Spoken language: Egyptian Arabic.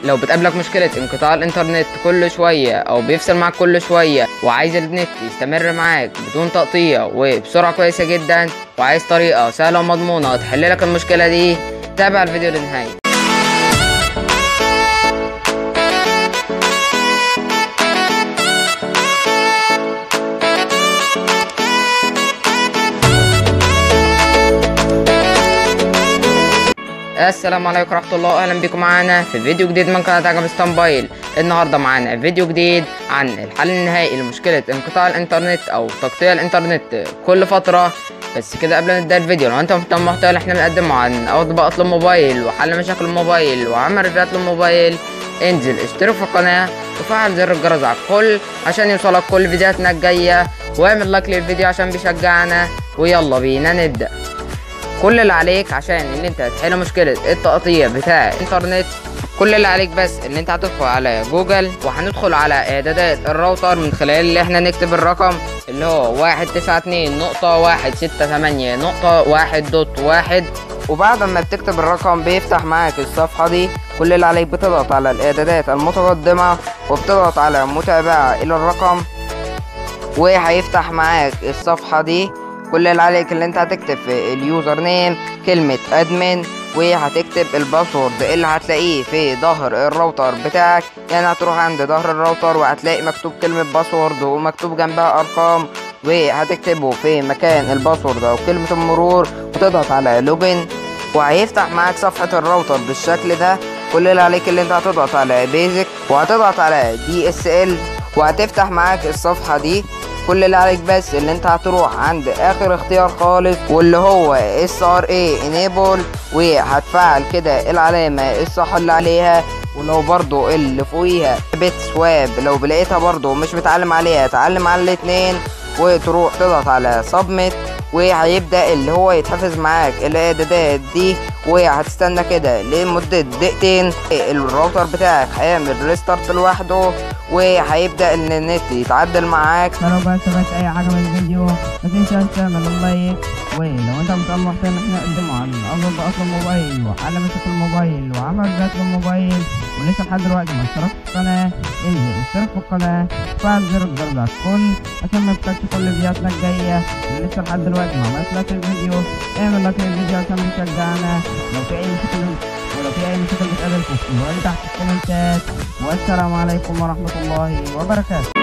لو بتقابلك مشكلة انقطاع الانترنت كل شوية او بيفصل معاك كل شوية وعايز النت يستمر معاك بدون تقطيع وبسرعة كويسة جدا وعايز طريقة سهلة ومضمونة تحل لك المشكلة دي تابع الفيديو للنهاية السلام عليكم ورحمة الله أهلا بكم معانا في فيديو جديد من قناة عجب ستانبايل النهاردة معانا فيديو جديد عن الحل النهائي لمشكلة انقطاع الإنترنت أو تقطيع الإنترنت كل فترة بس كده قبل ما نبدأ الفيديو لو أنت مهتم بالمحتوى اللي احنا بنقدمه عن أطباقات الموبايل وحل مشاكل الموبايل وعمل ريفيوهات للموبايل انزل اشترك في القناة وفعل زر الجرس على الكل عشان يوصلك كل فيديوهاتنا الجاية واعمل لايك للفيديو عشان بيشجعنا ويلا بينا نبدأ كل اللي عليك عشان ان انت تحل مشكله التقطيع بتاع الانترنت كل اللي عليك بس ان انت هتدخل على جوجل وهندخل على اعدادات الراوتر من خلال اللي احنا نكتب الرقم اللي هو واحد تسعة اتنين نقطة واحد ستة تمانية نقطة واحد دوت واحد وبعد ما بتكتب الرقم بيفتح معاك الصفحة دي كل اللي عليك بتضغط على الاعدادات المتقدمة وبتضغط على متابعة الى الرقم وهيفتح معاك الصفحة دي كل اللي عليك اللي انت هتكتب في اليوزر نيم كلمة ادمن وهتكتب الباسورد اللي هتلاقيه في ظهر الراوتر بتاعك يعني هتروح عند ظهر الراوتر وهتلاقي مكتوب كلمة باسورد ومكتوب جنبها ارقام وهتكتبه في مكان الباسورد او كلمة المرور وتضغط على لوجن وهيفتح معاك صفحة الراوتر بالشكل ده كل اللي عليك اللي انت هتضغط على بيزك وهتضغط على دي اس ال وهتفتح معاك الصفحة دي كل اللي عليك بس اللي انت هتروح عند اخر اختيار خالص واللي هو اس ار اي انيبل وهتفعل كده العلامة الصح اللي عليها ولو برضو اللي فوقيها بت سواب لو بلقيتها برضو مش متعلم عليها تعلم على الاتنين وتروح تضغط على سبميت وهيبدا اللي هو يتحفظ معاك الاعدادات دي وهتستنى كده لمده دقيقتين الراوتر بتاعك هيعمل ريستارت لوحده وهيبدا ان النت يتعدل معاك فلو بس بس اي حاجه من الفيديو ما تنساش تعمل اللايك ولو انت مهتم محتوى ان احنا نقدمه عن افضل اصل الموبايل وحل مشاكل الموبايل وعمل ذات الموبايل ولسه لحد دلوقتي ما اشتركتش في القناه انزل اشترك في القناه وفعل زر الجرس على الكل عشان ما تفوتكش كل فيديوهاتنا الجايه ولسه لحد دلوقتي ما عملتش لايك للفيديو اعمل لايك للفيديو عشان بتشجعنا لو في اي مشاكل ولو في اي مشاكل بتقابلكم اكتبوها لي تحت في الكومنتات والسلام عليكم ورحمه الله وبركاته